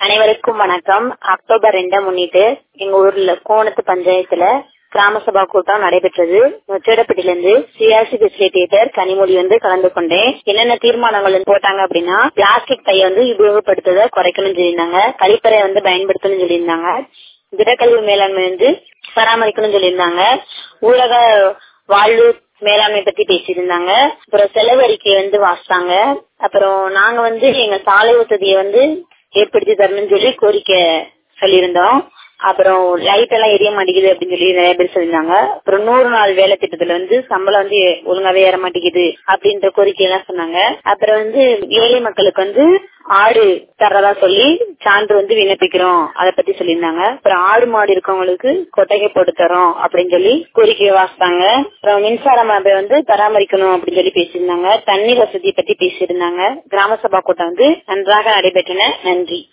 அனைவருக்கும் வணக்கம் அக்டோபர் ரெண்டை முன்னிட்டு எங்க ஊர்ல கோணத்து பஞ்சாயத்துல கிராம சபா கூட்டம் நடைபெற்றது நொச்சேடப்பட்டிலிருந்து சிஆர்சி ஃபெசிலிட்டேட்டர் கனிமொழி வந்து கலந்து கொண்டேன் என்னென்ன தீர்மானங்கள் வந்து போட்டாங்க அப்படின்னா பிளாஸ்டிக் பையை வந்து உபயோகப்படுத்துவதை குறைக்கணும்னு சொல்லியிருந்தாங்க கழிப்பறை வந்து பயன்படுத்தணும்னு சொல்லியிருந்தாங்க திடக்கழிவு மேலாண்மை வந்து பராமரிக்கணும்னு சொல்லியிருந்தாங்க ஊரக வாழ்வு மேலாண்மை பத்தி பேசியிருந்தாங்க அப்புறம் செலவு அறிக்கையை வந்து வாசித்தாங்க அப்புறம் நாங்க வந்து எங்க சாலை வசதியை வந்து ஏற்படுத்தி தரணும்னு சொல்லி கோரிக்கை சொல்லியிருந்தோம் அப்புறம் லைட் எல்லாம் எரிய மாட்டேங்குது அப்படின்னு சொல்லி நிறைய பேர் சொல்லியிருந்தாங்க அப்புறம் நூறு நாள் வேலை திட்டத்துல வந்து சம்பளம் வந்து ஒழுங்காவே ஏற மாட்டேங்குது அப்படின்ற கோரிக்கை எல்லாம் சொன்னாங்க அப்புறம் வந்து ஏழை மக்களுக்கு வந்து ஆடு தர்றதா சொல்லி சான்று வந்து விண்ணப்பிக்கிறோம் அதை பத்தி சொல்லியிருந்தாங்க அப்புறம் ஆடு மாடு இருக்கவங்களுக்கு கொட்டகை போட்டு தரோம் அப்படின்னு சொல்லி கோரிக்கை வாசித்தாங்க அப்புறம் மின்சார அமைப்பை வந்து பராமரிக்கணும் அப்படின்னு சொல்லி பேசியிருந்தாங்க தண்ணீர் வசதியை பத்தி பேசியிருந்தாங்க கிராம சபா கூட்டம் வந்து நன்றாக நடைபெற்றன நன்றி